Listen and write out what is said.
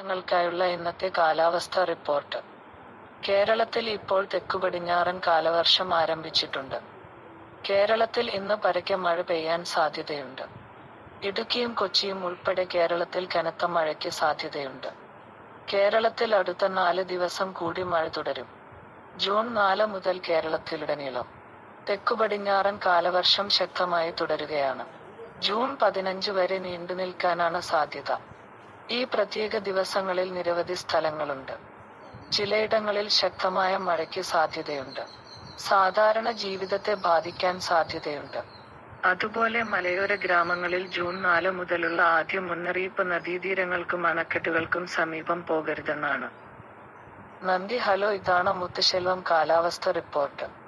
ജനങ്ങൾക്കായുള്ള ഇന്നത്തെ കാലാവസ്ഥ റിപ്പോർട്ട് കേരളത്തിൽ ഇപ്പോൾ തെക്കുപടിഞ്ഞാറൻ കാലവർഷം ആരംഭിച്ചിട്ടുണ്ട് കേരളത്തിൽ ഇന്ന് പരക്കെ മഴ പെയ്യാൻ സാധ്യതയുണ്ട് ഇടുക്കിയും കൊച്ചിയും ഉൾപ്പെടെ കേരളത്തിൽ കനത്ത മഴയ്ക്ക് സാധ്യതയുണ്ട് കേരളത്തിൽ അടുത്ത നാല് ദിവസം കൂടി മഴ തുടരും ജൂൺ നാല് മുതൽ കേരളത്തിലുടനീളം തെക്കുപടിഞ്ഞാറൻ കാലവർഷം ശക്തമായി തുടരുകയാണ് ജൂൺ പതിനഞ്ച് വരെ നീണ്ടു നിൽക്കാനാണ് സാധ്യത ഈ പ്രത്യേക ദിവസങ്ങളിൽ നിരവധി സ്ഥലങ്ങളുണ്ട് ചിലയിടങ്ങളിൽ ശക്തമായ മഴയ്ക്ക് സാധ്യതയുണ്ട് സാധാരണ ജീവിതത്തെ ബാധിക്കാൻ സാധ്യതയുണ്ട് അതുപോലെ മലയോര ഗ്രാമങ്ങളിൽ ജൂൺ നാല് മുതലുള്ള ആദ്യ മുന്നറിയിപ്പ് നദീതീരങ്ങൾക്കും അണക്കെട്ടുകൾക്കും സമീപം പോകരുതെന്നാണ് നന്ദി ഹലോ ഇതാണ് മുത്തുശെൽവം കാലാവസ്ഥ റിപ്പോർട്ട്